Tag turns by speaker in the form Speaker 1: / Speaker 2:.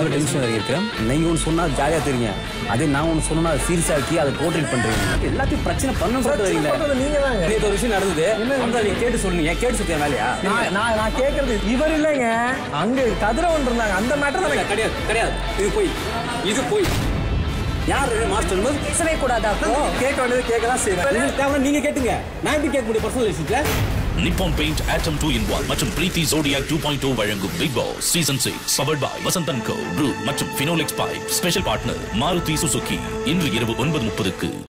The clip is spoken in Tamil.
Speaker 1: எவ்வளோ டென்ஷன் இருக்கிறேன் நீங்கள் ஒன்று சொன்னால் ஜாலியாக தெரியுங்க அதே நான் ஒன்று சொன்னா அதை சீரியஸாக ஆக்கி அதை போர்ட்ரேட் பண்ணுறீங்க எல்லாத்தையும் பிரச்சனை பண்ண சொல்லிட்டு வரீங்க
Speaker 2: பண்றது நீங்க தாங்க
Speaker 1: நேற்று ஒரு விஷயம் நடந்தது அந்த நீங்க கேட்டு சொல்லுங்க கேட்டு சுத்திய வேலையா
Speaker 2: நான் நான் நான் கேட்கறது இவர் இல்லைங்க அங்க கதிரவன் இருந்தாங்க அந்த மேட்டர்
Speaker 1: இல்ல,
Speaker 2: தான்
Speaker 1: கிடையாது கிடையாது இது போய் இது போய் யார் மாஸ்டர் போது
Speaker 3: பேசவே கூடாதா அப்போ
Speaker 2: கேட்க வேண்டியது கேட்க தான் செய்வேன்
Speaker 1: உங்களுக்கு தேவை நீங்க கேட்டுங்க நான் எப்படி கேட்க முடியும் பர்சனல் விஷயத்துல
Speaker 4: நிப்பான் பெயிண்ட் ஆட்டம் டூ இன் ஒன் மற்றும் Preethi zodiac two point two வழங்கும் Bigg Boss season six powered by Vasanthan co Bru மற்றும் Finolex pipe special partner Maruti Suzuki இன்று இரவு ஒன்பது முப்பதுக்கு